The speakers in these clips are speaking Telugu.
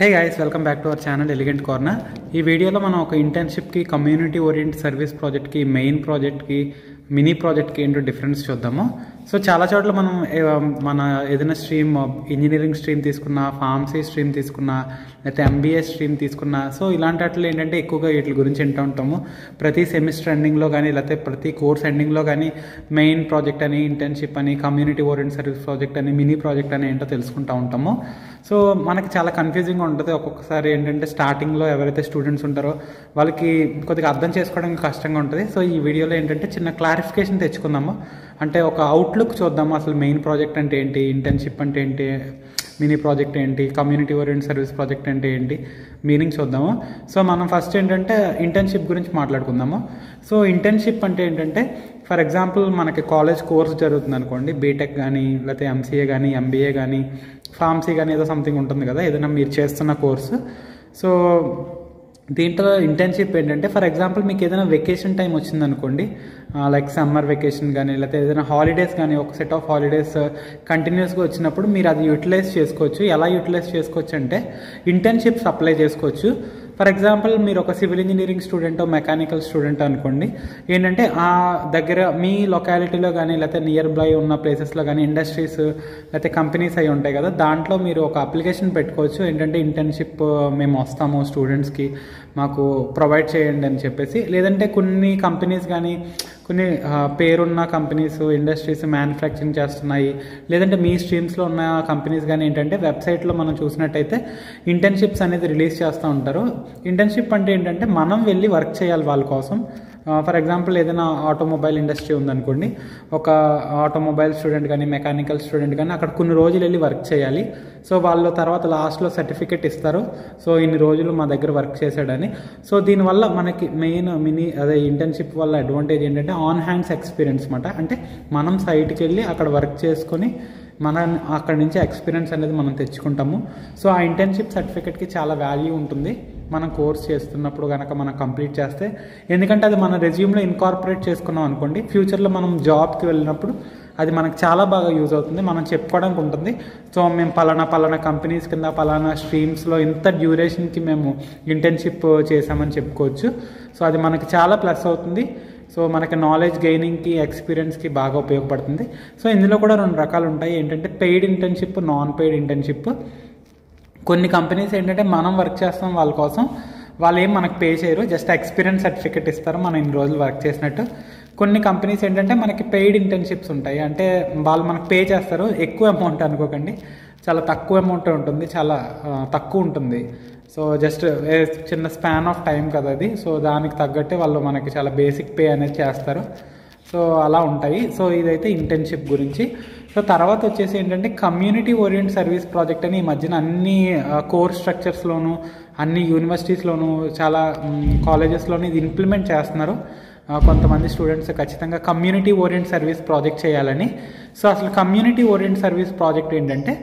hey guys welcome back to our channel elegant corner ఈ వీడియోలో మనం ఒక ఇంటర్న్షిప్కి కమ్యూనిటీ ఓరియంట్ సర్వీస్ ప్రాజెక్ట్కి మెయిన్ ప్రాజెక్ట్కి మినీ ప్రాజెక్ట్కి ఏంటో డిఫరెన్స్ చూద్దాము సో చాలా చోట్ల మనం ఏ, మన ఏదైనా స్ట్రీమ్ ఇంజనీరింగ్ స్ట్రీమ్ తీసుకున్నా ఫార్మసీ స్ట్రీమ్ తీసుకున్నా లేకపోతే ఎంబీఏ స్ట్రీమ్ తీసుకున్నా సో ఇలాంటి వాటిలో ఏంటంటే ఎక్కువగా వీటి గురించి వింటూ ఉంటాము ప్రతి సెమిస్టర్ ఎండింగ్లో కానీ లేకపోతే ప్రతి కోర్స్ ఎండింగ్లో కానీ మెయిన్ ప్రాజెక్ట్ అని ఇంటర్న్షిప్ అని కమ్యూనిటీ ఓరియంట్ సర్వీస్ ప్రాజెక్ట్ అని మినీ ప్రాజెక్ట్ అని ఏంటో తెలుసుకుంటూ ఉంటాము సో మనకి చాలా కన్ఫ్యూజింగ్ ఉంటుంది ఒక్కొక్కసారి ఏంటంటే స్టార్టింగ్లో ఎవరైతే స్టూడెంట్స్ ఉంటారో వాళ్ళకి కొద్దిగా అర్థం చేసుకోవడానికి కష్టంగా ఉంటుంది సో ఈ వీడియోలో ఏంటంటే చిన్న క్లారిఫికేషన్ తెచ్చుకుందాము అంటే ఒక అవుట్లుక్ చూద్దాము అసలు మెయిన్ ప్రాజెక్ట్ అంటే ఏంటి ఇంటర్న్షిప్ అంటే ఏంటి మినీ ప్రాజెక్ట్ ఏంటి కమ్యూనిటీ ఓరియంట్ సర్వీస్ ప్రాజెక్ట్ అంటే ఏంటి మీనింగ్ చూద్దాము సో మనం ఫస్ట్ ఏంటంటే ఇంటర్న్షిప్ గురించి మాట్లాడుకుందాము సో ఇంటర్న్షిప్ అంటే ఏంటంటే ఫర్ ఎగ్జాంపుల్ మనకి కాలేజ్ కోర్స్ జరుగుతుంది అనుకోండి బీటెక్ కానీ లేకపోతే ఎంసీఏ కానీ ఎంబీఏ కానీ ఫార్మసీ కానీ ఏదో సంథింగ్ ఉంటుంది కదా ఏదైనా మీరు చేస్తున్న కోర్సు సో దీంట్లో ఇంటర్న్షిప్ ఏంటంటే ఫర్ ఎగ్జాంపుల్ మీకు ఏదైనా వెకేషన్ టైం వచ్చింది అనుకోండి లైక్ సమ్మర్ వెకేషన్ కానీ లేకపోతే ఏదైనా హాలిడేస్ కానీ ఒక సెట్ ఆఫ్ హాలిడేస్ కంటిన్యూస్గా వచ్చినప్పుడు మీరు అది యూటిలైజ్ చేసుకోవచ్చు ఎలా యూటిలైజ్ చేసుకోవచ్చు అంటే ఇంటర్న్షిప్స్ అప్లై చేసుకోవచ్చు ఫర్ ఎగ్జాంపుల్ మీరు ఒక civil engineering student mechanical student అనుకోండి ఏంటంటే ఆ దగ్గర మీ లొకాలిటీలో కానీ లేకపోతే నియర్ బై ఉన్న ప్లేసెస్లో కానీ ఇండస్ట్రీస్ లేకపోతే కంపెనీస్ అయి ఉంటాయి కదా దాంట్లో మీరు ఒక అప్లికేషన్ పెట్టుకోవచ్చు ఏంటంటే ఇంటర్న్షిప్ మేము వస్తాము స్టూడెంట్స్కి మాకు ప్రొవైడ్ చేయండి అని చెప్పేసి లేదంటే కొన్ని కంపెనీస్ కానీ కొన్ని ఆ, పేరున్న కంపెనీస్ ఇండస్ట్రీస్ మ్యానుఫ్యాక్చరింగ్ చేస్తున్నాయి లేదంటే మీ స్ట్రీమ్స్లో ఉన్న కంపెనీస్ కానీ ఏంటంటే వెబ్సైట్లో మనం చూసినట్టయితే ఇంటర్న్షిప్స్ అనేది రిలీజ్ చేస్తూ ఉంటారు ఇంటర్న్షిప్ అంటే ఏంటంటే మనం వెళ్ళి వర్క్ చేయాలి వాళ్ళ కోసం ఫర్ ఎగ్జాంపుల్ ఏదైనా ఆటోమొబైల్ ఇండస్ట్రీ ఉందనుకోండి ఒక ఆటోమొబైల్ స్టూడెంట్ కానీ మెకానికల్ స్టూడెంట్ కానీ అక్కడ కొన్ని రోజులు వెళ్ళి వర్క్ చేయాలి సో వాళ్ళు తర్వాత లాస్ట్లో సర్టిఫికేట్ ఇస్తారు సో ఇన్ని రోజులు మా దగ్గర వర్క్ చేశాడని సో దీనివల్ల మనకి మెయిన్ మినీ అదే ఇంటర్న్షిప్ వల్ల అడ్వాంటేజ్ ఏంటంటే ఆన్ హ్యాండ్స్ ఎక్స్పీరియన్స్ అనమాట అంటే మనం సైట్కి వెళ్ళి అక్కడ వర్క్ చేసుకొని మన అక్కడ నుంచి ఎక్స్పీరియన్స్ అనేది మనం తెచ్చుకుంటాము సో ఆ ఇంటర్న్షిప్ సర్టిఫికేట్కి చాలా వాల్యూ ఉంటుంది మనం కోర్స్ చేస్తున్నప్పుడు కనుక మనం కంప్లీట్ చేస్తే ఎందుకంటే అది మన రెజ్యూమ్లో ఇన్కార్పొరేట్ చేసుకున్నాం అనుకోండి ఫ్యూచర్లో మనం జాబ్కి వెళ్ళినప్పుడు అది మనకు చాలా బాగా యూజ్ అవుతుంది మనం చెప్పుకోవడానికి ఉంటుంది సో మేము పలానా పలానా కంపెనీస్ కింద పలానా స్ట్రీమ్స్లో ఇంత డ్యూరేషన్కి మేము ఇంటర్న్షిప్ చేసామని చెప్పుకోవచ్చు సో అది మనకి చాలా ప్లస్ అవుతుంది సో మనకి నాలెడ్జ్ గెయినింగ్కి ఎక్స్పీరియన్స్కి బాగా ఉపయోగపడుతుంది సో ఇందులో కూడా రెండు రకాలు ఉంటాయి ఏంటంటే paid internship non paid internship కొన్ని కంపెనీస్ ఏంటంటే మనం వర్క్ చేస్తాం వాళ్ళ కోసం వాళ్ళు ఏం మనకు పే చేయరు జస్ట్ ఎక్స్పీరియన్స్ సర్టిఫికేట్ ఇస్తారు మనం ఇన్ని రోజులు వర్క్ చేసినట్టు కొన్ని కంపెనీస్ ఏంటంటే మనకి పెయిడ్ ఇంటర్న్షిప్స్ ఉంటాయి అంటే వాళ్ళు మనకు పే చేస్తారు ఎక్కువ అమౌంట్ అనుకోకండి చాలా తక్కువ అమౌంట్ ఉంటుంది చాలా ఆ, తక్కువ ఉంటుంది సో జస్ట్ చిన్న స్పాన్ ఆఫ్ టైం కదా అది సో దానికి తగ్గట్టే వాళ్ళు మనకి చాలా బేసిక్ పే అనేది చేస్తారు సో అలా ఉంటాయి సో ఇదైతే ఇంటర్న్షిప్ గురించి సో తర్వాత వచ్చేసి ఏంటంటే కమ్యూనిటీ ఓరియంట్ సర్వీస్ ప్రాజెక్ట్ అని ఈ మధ్యన అన్ని కోర్స్ స్ట్రక్చర్స్లోను అన్ని యూనివర్సిటీస్లోను చాలా కాలేజెస్లోను ఇది ఇంప్లిమెంట్ చేస్తున్నారు ఆ, కొంతమంది స్టూడెంట్స్ ఖచ్చితంగా కమ్యూనిటీ ఓరియంట్ సర్వీస్ ప్రాజెక్ట్ చేయాలని సో అసలు కమ్యూనిటీ ఓరియంట్ సర్వీస్ ప్రాజెక్ట్ ఏంటంటే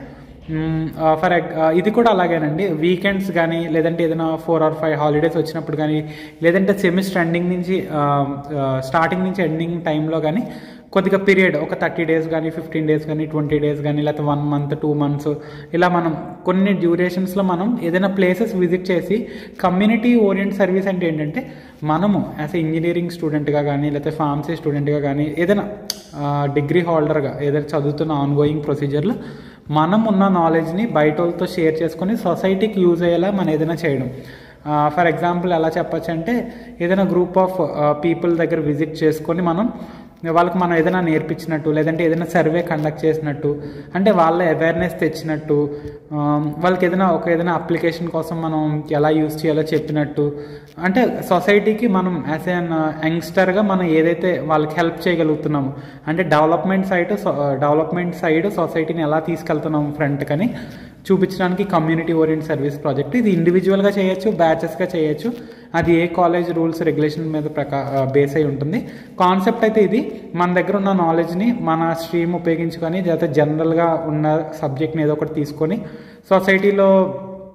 ఫర్ ఇది కూడా అలాగేనండి వీకెండ్స్ కానీ లేదంటే ఏదైనా ఫోర్ ఆర్ ఫైవ్ హాలిడేస్ వచ్చినప్పుడు కానీ లేదంటే సెమిస్టర్ ఎండింగ్ నుంచి స్టార్టింగ్ నుంచి ఎండింగ్ టైంలో కానీ కొద్దిగా పీరియడ్ ఒక థర్టీ డేస్ కానీ ఫిఫ్టీన్ డేస్ కానీ ట్వంటీ డేస్ కానీ లేకపోతే వన్ మంత్ టూ మంత్స్ ఇలా మనం కొన్ని డ్యూరేషన్స్లో మనం ఏదైనా ప్లేసెస్ విజిట్ చేసి కమ్యూనిటీ ఓరియంట్ సర్వీస్ అంటే ఏంటంటే మనము యాజ్ ఇంజనీరింగ్ స్టూడెంట్గా కానీ లేకపోతే ఫార్మసీ స్టూడెంట్గా కానీ ఏదైనా డిగ్రీ హోల్డర్గా ఏదైనా చదువుతున్న ఆన్ గోయింగ్ ప్రొసీజర్లో మనం ఉన్న నాలెడ్జ్ని బయట వాళ్ళతో షేర్ చేసుకొని సొసైటీకి యూజ్ అయ్యేలా మనం ఏదైనా చేయడం ఫర్ ఎగ్జాంపుల్ ఎలా చెప్పచ్చు అంటే ఏదైనా గ్రూప్ ఆఫ్ పీపుల్ దగ్గర విజిట్ చేసుకొని మనం వాళ్ళకి మనం ఏదైనా నేర్పించినట్టు లేదంటే ఏదైనా సర్వే కండక్ట్ చేసినట్టు అంటే వాళ్ళ అవేర్నెస్ తెచ్చినట్టు ఆ, వాళ్ళకి ఏదైనా ఒక ఏదైనా అప్లికేషన్ కోసం మనం ఎలా యూజ్ చేయాలో చెప్పినట్టు అంటే సొసైటీకి మనం యాజ్ ఎన్ యంగ్స్టర్గా మనం ఏదైతే వాళ్ళకి హెల్ప్ చేయగలుగుతున్నాము అంటే డెవలప్మెంట్ సైడ్ డెవలప్మెంట్ సైడ్ సొసైటీని ఎలా తీసుకెళ్తున్నాం ఫ్రంట్ కని చూపించడానికి కమ్యూనిటీ ఓరియంట్ సర్వీస్ ప్రాజెక్ట్ ఇది ఇండివిజువల్గా చేయొచ్చు బ్యాచెస్గా చేయొచ్చు అది ఏ కాలేజ్ రూల్స్ రెగ్యులేషన్ మీద ప్రకా బేస్ అయి ఉంటుంది కాన్సెప్ట్ అయితే ఇది మన దగ్గర ఉన్న నాలెడ్జ్ని మన స్ట్రీమ్ ఉపయోగించుకొని లేకపోతే జనరల్గా ఉన్న సబ్జెక్ట్ని ఏదో ఒకటి తీసుకొని సొసైటీలో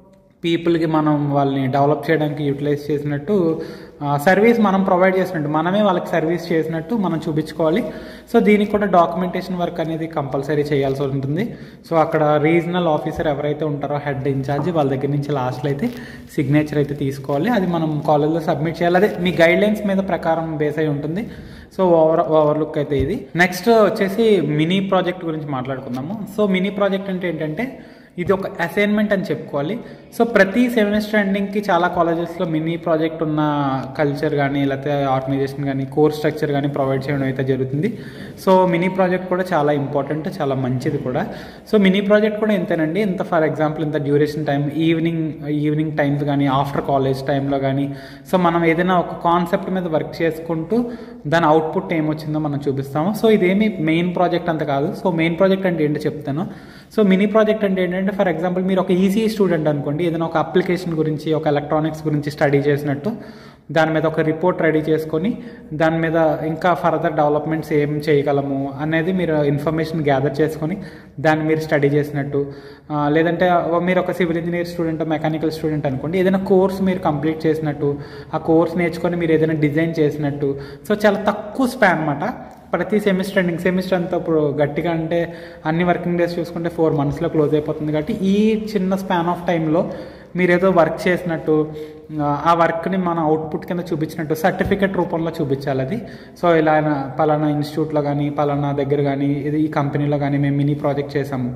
పీపుల్కి మనం వాళ్ళని డెవలప్ చేయడానికి యూటిలైజ్ చేసినట్టు సర్వీస్ మనం ప్రొవైడ్ చేసినట్టు మనమే వాళ్ళకి సర్వీస్ చేసినట్టు మనం చూపించుకోవాలి సో దీనికి కూడా డాక్యుమెంటేషన్ వర్క్ అనేది కంపల్సరీ చేయాల్సి ఉంటుంది సో అక్కడ రీజనల్ ఆఫీసర్ ఎవరైతే ఉంటారో హెడ్ ఇన్ఛార్జ్ వాళ్ళ దగ్గర నుంచి లాస్ట్లో అయితే సిగ్నేచర్ అయితే తీసుకోవాలి అది మనం కాలేజ్లో సబ్మిట్ చేయాలి అదే మీ గైడ్ లైన్స్ మీద ప్రకారం బేస్ అయి ఉంటుంది సో ఓవర్ ఓవర్లుక్ అయితే ఇది నెక్స్ట్ వచ్చేసి మినీ ప్రాజెక్ట్ గురించి మాట్లాడుకుందాము సో మినీ ప్రాజెక్ట్ అంటే ఏంటంటే ఇది ఒక అసైన్మెంట్ అని చెప్పుకోవాలి సో ప్రతి సెమిస్టర్ ఎండింగ్కి చాలా కాలేజెస్లో మినీ ప్రాజెక్ట్ ఉన్న కల్చర్ కానీ లేకపోతే ఆర్గనైజేషన్ కానీ కోర్స్ స్ట్రక్చర్ కానీ ప్రొవైడ్ చేయడం అయితే జరుగుతుంది సో మినీ ప్రాజెక్ట్ కూడా చాలా ఇంపార్టెంట్ చాలా మంచిది కూడా సో మినీ ప్రాజెక్ట్ కూడా ఎంతేనండి ఇంత ఫర్ ఎగ్జాంపుల్ ఇంత duration time evening evening times కానీ ఆఫ్టర్ కాలేజ్ టైంలో కానీ సో మనం ఏదైనా ఒక కాన్సెప్ట్ మీద వర్క్ చేసుకుంటూ దాని అవుట్పుట్ ఏమొచ్చిందో మనం చూపిస్తాము సో ఇదేమి మెయిన్ ప్రాజెక్ట్ అంత కాదు సో మెయిన్ ప్రాజెక్ట్ అంటే ఏంటో చెప్తాను సో మినీ ప్రాజెక్ట్ అంటే ఏంటంటే ఫర్ ఎగ్జాంపుల్ మీరు ఒక ఈజీ స్టూడెంట్ అనుకోండి ఏదైనా ఒక అప్లికేషన్ గురించి ఒక ఎలక్ట్రానిక్స్ గురించి స్టడీ చేసినట్టు దాని మీద ఒక రిపోర్ట్ రెడీ చేసుకొని దాని మీద ఇంకా ఫర్దర్ డెవలప్మెంట్స్ ఏం చేయగలము అనేది మీరు ఇన్ఫర్మేషన్ గ్యాదర్ చేసుకొని దాన్ని మీరు స్టడీ చేసినట్టు ఆ, లేదంటే మీరు ఒక civil engineer student mechanical student అనుకోండి ఏదైనా కోర్స్ మీరు కంప్లీట్ చేసినట్టు ఆ కోర్స్ నేర్చుకొని మీరు ఏదైనా డిజైన్ చేసినట్టు సో చాలా తక్కువ స్పాన్ అనమాట ప్రతి సెమిస్టర్ ఎండింగ్ సెమిస్టర్ అంతా ఇప్పుడు గట్టిగా అంటే అన్ని వర్కింగ్ డేస్ చూసుకుంటే ఫోర్ మంత్స్లో క్లోజ్ అయిపోతుంది కాబట్టి ఈ చిన్న స్పాన్ ఆఫ్ టైంలో మీరు ఏదో వర్క్ చేసినట్టు ఆ, ఆ వర్క్ని మన అవుట్పుట్ కింద చూపించినట్టు సర్టిఫికెట్ రూపంలో చూపించాలి అది సో ఇలా పలానా ఇన్స్టిట్యూట్లో కానీ పలానా దగ్గర కానీ ఇది ఈ కంపెనీలో కానీ మేము మినీ ప్రాజెక్ట్ చేసాము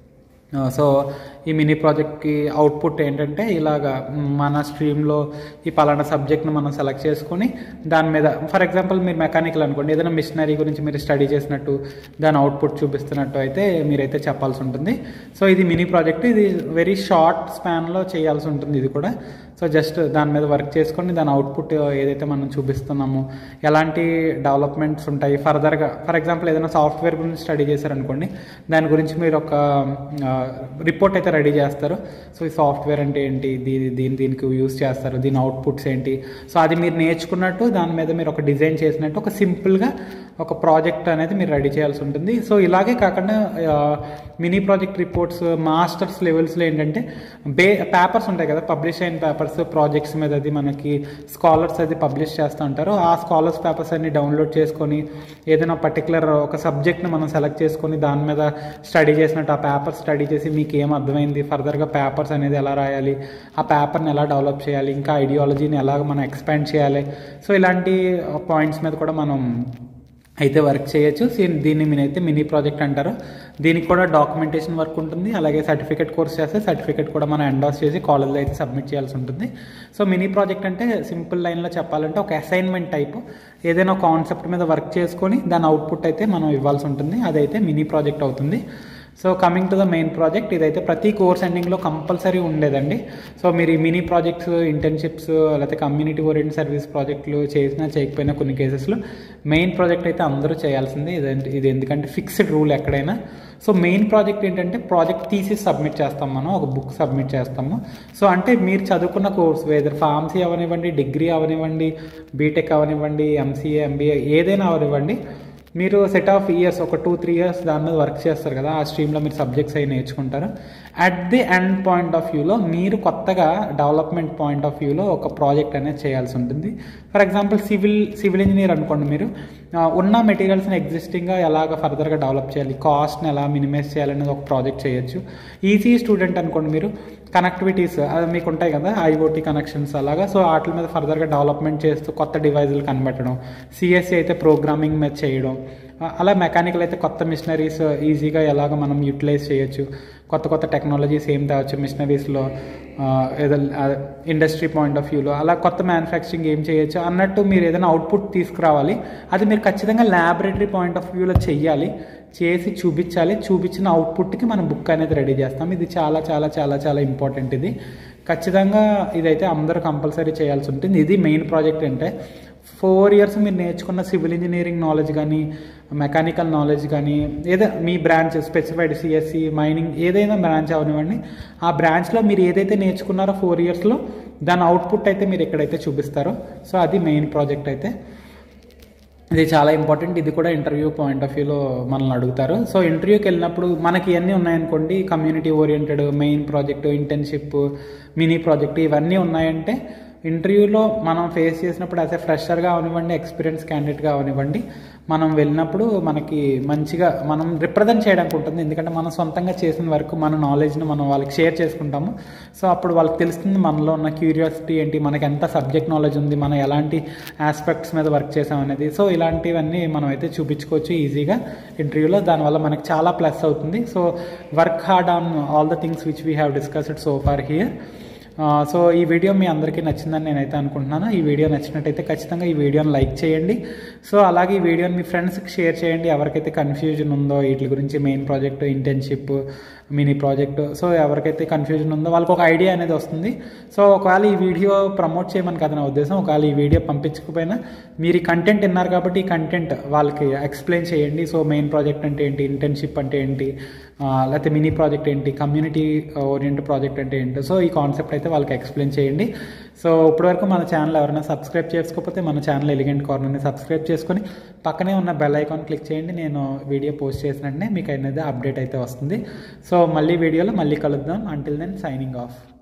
ఆ, సో ఈ మినీ ప్రాజెక్ట్కి అవుట్పుట్ ఏంటంటే ఇలాగా మ్, మన స్ట్రీమ్లో ఈ పలానా సబ్జెక్ట్ను మనం సెలెక్ట్ చేసుకొని దాని మీద ఫర్ ఎగ్జాంపుల్ మీరు మెకానికల్ అనుకోండి ఏదైనా మిషనరీ గురించి మీరు స్టడీ చేసినట్టు దాని అవుట్పుట్ చూపిస్తున్నట్టు అయితే మీరైతే చెప్పాల్సి ఉంటుంది సో ఇది మినీ ప్రాజెక్ట్ ఇది వెరీ షార్ట్ స్పాన్లో చేయాల్సి ఉంటుంది ఇది కూడా సో జస్ట్ దాని మీద వర్క్ చేసుకొని దాని అవుట్పుట్ ఏదైతే మనం చూపిస్తున్నామో ఎలాంటి డెవలప్మెంట్స్ ఉంటాయి ఫర్దర్గా ఫర్ ఎగ్జాంపుల్ ఏదైనా సాఫ్ట్వేర్ గురించి స్టడీ చేశారనుకోండి దాని గురించి మీరు ఒక రిపోర్ట్ అయితే రెడీ చేస్తారు సో ఈ సాఫ్ట్వేర్ అంటే ఏంటి దీని దీని దీనికి యూస్ చేస్తారు దీని అవుట్పుట్స్ ఏంటి సో అది మీరు నేర్చుకున్నట్టు దాని మీద మీరు ఒక డిజైన్ చేసినట్టు ఒక సింపుల్గా ఒక ప్రాజెక్ట్ అనేది మీరు రెడీ చేయాల్సి ఉంటుంది సో ఇలాగే కాకుండా మినీ ప్రాజెక్ట్ రిపోర్ట్స్ మాస్టర్స్ లెవెల్స్లో ఏంటంటే బే పేపర్స్ ఉంటాయి కదా పబ్లిష్ అయిన పేపర్స్ ప్రాజెక్ట్స్ మీద అది మనకి స్కాలర్స్ అది పబ్లిష్ చేస్తూ ఉంటారు ఆ స్కాలర్స్ పేపర్స్ అన్ని డౌన్లోడ్ చేసుకొని ఏదైనా పర్టికులర్ ఒక సబ్జెక్ట్ని మనం సెలెక్ట్ చేసుకొని దాని మీద స్టడీ చేసినట్టు ఆ పేపర్ స్టడీ చేసి మీకు ఏం అర్థమైంది ఫర్దర్గా పేపర్స్ అనేది ఎలా రాయాలి ఆ పేపర్ని ఎలా డెవలప్ చేయాలి ఇంకా ఐడియాలజీని ఎలా మనం ఎక్స్పాండ్ చేయాలి సో ఇలాంటి పాయింట్స్ మీద కూడా మనం అయితే వర్క్ చేయొచ్చు సీ- దీన్ని మీనైతే మినీ ప్రాజెక్ట్ అంటారు దీనికి కూడా డాక్యుమెంటేషన్ వర్క్ ఉంటుంది అలాగే సర్టిఫికేట్ కోర్స్ చేస్తే సర్టిఫికేట్ కూడా మనం ఎండాస్ చేసి కాలేజ్లో అయితే సబ్మిట్ చేయాల్సి ఉంటుంది సో మినీ ప్రాజెక్ట్ అంటే సింపుల్ లైన్లో చెప్పాలంటే ఒక అసైన్మెంట్ టైప్ ఏదైనా కాన్సెప్ట్ మీద వర్క్ చేసుకొని దాని అవుట్పుట్ అయితే మనం ఇవ్వాల్సి ఉంటుంది అదైతే మినీ ప్రాజెక్ట్ అవుతుంది so coming to the main project ఇదైతే ప్రతి కోర్స్ ఎండింగ్లో కంపల్సరీ ఉండేదండి సో మీరు ఈ మినీ ప్రాజెక్ట్స్ ఇంటర్న్షిప్స్ లేకపోతే కమ్యూనిటీ ఓరియంట్ సర్వీస్ ప్రాజెక్టులు చేసినా చేయకపోయినా కొన్ని కేసెస్లో మెయిన్ ప్రాజెక్ట్ అయితే అందరూ చేయాల్సిందే ఇదంటే ఇది ఎందుకంటే ఫిక్స్డ్ రూల్ ఎక్కడైనా సో మెయిన్ ప్రాజెక్ట్ ఏంటంటే ప్రాజెక్ట్ తీసి సబ్మిట్ చేస్తాం మనం ఒక బుక్ సబ్మిట్ చేస్తాము సో అంటే మీరు చదువుకున్న కోర్స్ వేదర్ ఫార్మసీ అవనివ్వండి డిగ్రీ అవనివ్వండి బీటెక్ అవనివ్వండి ఎంసీఏ ఎంబీఏ ఏదైనా అవనివ్వండి మీరు సెట్ ఆఫ్ ఇయర్స్ ఒక టూ త్రీ ఇయర్స్ దాని మీద వర్క్ చేస్తారు కదా ఆ స్ట్రీమ్లో మీరు సబ్జెక్ట్స్ అవి నేర్చుకుంటారు at the end point of వ్యూలో మీరు కొత్తగా డెవలప్మెంట్ పాయింట్ ఆఫ్ వ్యూలో ఒక ప్రాజెక్ట్ అనేది చేయాల్సి ఉంటుంది for example civil civil engineer అనుకోండి మీరు ఆ, ఉన్న మెటీరియల్స్ని ఎగ్జిస్టింగ్గా ఎలాగ ఫర్దర్గా డెవలప్ చేయాలి కాస్ట్ని ఎలా మినిమైజ్ చేయాలనేది ఒక ప్రాజెక్ట్ చేయొచ్చు ఈజీ స్టూడెంట్ అనుకోండి మీరు కనెక్టివిటీస్ అది మీకు ఉంటాయి కదా ఐఓటీ కనెక్షన్స్ అలాగా సో వాటి మీద ఫర్దర్గా డెవలప్మెంట్ చేస్తూ కొత్త డివైజులు కనిపెట్టడం సిఎస్సి అయితే ప్రోగ్రామింగ్ మీద చేయడం ఆ, అలా మెకానికల్ అయితే కొత్త మిషనరీస్ ఈజీగా ఎలాగ మనం యూటిలైజ్ చేయొచ్చు కొత్త కొత్త టెక్నాలజీస్ ఏం తేవచ్చు మిషనరీస్లో ఏదో ఇండస్ట్రీ పాయింట్ ఆఫ్ వ్యూలో అలా కొత్త మ్యానుఫ్యాక్చరింగ్ ఏం చేయొచ్చు అన్నట్టు మీరు ఏదైనా అవుట్పుట్ తీసుకురావాలి అది మీరు ఖచ్చితంగా ల్యాబొరేటరీ పాయింట్ ఆఫ్ వ్యూలో చెయ్యాలి చేసి చూపించాలి చూపించిన అవుట్పుట్కి మనం బుక్ అనేది రెడీ చేస్తాం ఇది చాలా చాలా చాలా చాలా ఇంపార్టెంట్ ఇది ఖచ్చితంగా ఇదైతే అందరూ కంపల్సరీ చేయాల్సి ఉంటుంది ఇది మెయిన్ ప్రాజెక్ట్ అంటే ఫోర్ ఇయర్స్ మీరు నేర్చుకున్న సివిల్ ఇంజనీరింగ్ నాలెడ్జ్ కానీ మెకానికల్ నాలెడ్జ్ కానీ ఏదో మీ బ్రాంచ్ స్పెసిఫైడ్ సిఎస్సి మైనింగ్ ఏదైనా బ్రాంచ్ అవనివ్వండి ఆ బ్రాంచ్లో మీరు ఏదైతే నేర్చుకున్నారో ఫోర్ ఇయర్స్లో దాని అవుట్పుట్ అయితే మీరు ఎక్కడైతే చూపిస్తారో సో అది మెయిన్ ప్రాజెక్ట్ అయితే ఇది చాలా ఇంపార్టెంట్ ఇది కూడా ఇంటర్వ్యూ పాయింట్ ఆఫ్ వ్యూలో మనల్ని అడుగుతారు సో ఇంటర్వ్యూకి వెళ్ళినప్పుడు మనకి ఇవన్నీ ఉన్నాయనుకోండి community oriented main project internship mini project ఇవన్నీ ఉన్నాయంటే ఇంటర్వ్యూలో మనం ఫేస్ చేసినప్పుడు యాజ్ ఎ ఫ్రెషర్గా అవనివ్వండి ఎక్స్పీరియన్స్ క్యాండిడేట్గా అవనివ్వండి మనం వెళ్ళినప్పుడు మనకి మంచిగా మనం రిప్రజెంట్ చేయడానికి ఉంటుంది ఎందుకంటే మనం సొంతంగా చేసిన వరకు మన నాలెడ్జ్ని మనం వాళ్ళకి షేర్ చేసుకుంటాము సో అప్పుడు వాళ్ళకి తెలుస్తుంది మనలో ఉన్న క్యూరియాసిటీ ఏంటి మనకి ఎంత సబ్జెక్ట్ నాలెడ్జ్ ఉంది మనం ఎలాంటి ఆస్పెక్ట్స్ మీద వర్క్ చేసాం అనేది సో ఇలాంటివన్నీ మనం అయితే చూపించుకోవచ్చు ఈజీగా ఇంటర్వ్యూలో దానివల్ల మనకి చాలా ప్లస్ అవుతుంది so work hard on all the things which we have discussed so far here so ఈ వీడియో మీ అందరికీ నచ్చిందని నేనైతే అనుకుంటున్నాను ఈ వీడియో నచ్చినట్టయితే ఖచ్చితంగా ఈ వీడియోని లైక్ చేయండి సో అలాగే ఈ వీడియోని మీ ఫ్రెండ్స్కి షేర్ చేయండి ఎవరికైతే కన్ఫ్యూజన్ ఉందో వీటి గురించి main project internship mini project so ఎవరికైతే కన్ఫ్యూజన్ ఉందో వాళ్ళకి ఒక ఐడియా అనేది వస్తుంది సో ఒకవేళ ఈ వీడియో ప్రమోట్ చేయమని కదా నా ఉద్దేశం ఒకవేళ ఈ వీడియో పంపించకపోయినా మీరు ఈ కంటెంట్ విన్నారు కాబట్టి ఈ కంటెంట్ వాళ్ళకి ఎక్స్ప్లెయిన్ చేయండి సో మెయిన్ ప్రాజెక్ట్ అంటే ఏంటి ఇంటర్న్షిప్ అంటే ఏంటి లేకపోతే మినీ ప్రాజెక్ట్ ఏంటి కమ్యూనిటీ ఓరియంట్ ప్రాజెక్ట్ అంటే ఏంటి సో ఈ కాన్సెప్ట్ అయితే వాళ్ళకి ఎక్స్ప్లెయిన్ చేయండి సో ఇప్పటివరకు మన ఛానల్ ఎవరైనా సబ్స్క్రైబ్ చేసుకోకపోతే మన ఛానల్ ఎలిగెంట్ కార్నర్ని సబ్స్క్రైబ్ చేసుకొని పక్కనే ఉన్న బెల్ ఐకాన్ క్లిక్ చేయండి నేను వీడియో పోస్ట్ చేసిన వెంటనే మీకు అనేది అప్డేట్ అయితే వస్తుంది సో మళ్ళీ వీడియోలో మళ్ళీ కలుద్దాం అంటిల్ దెన్ సైనింగ్ ఆఫ్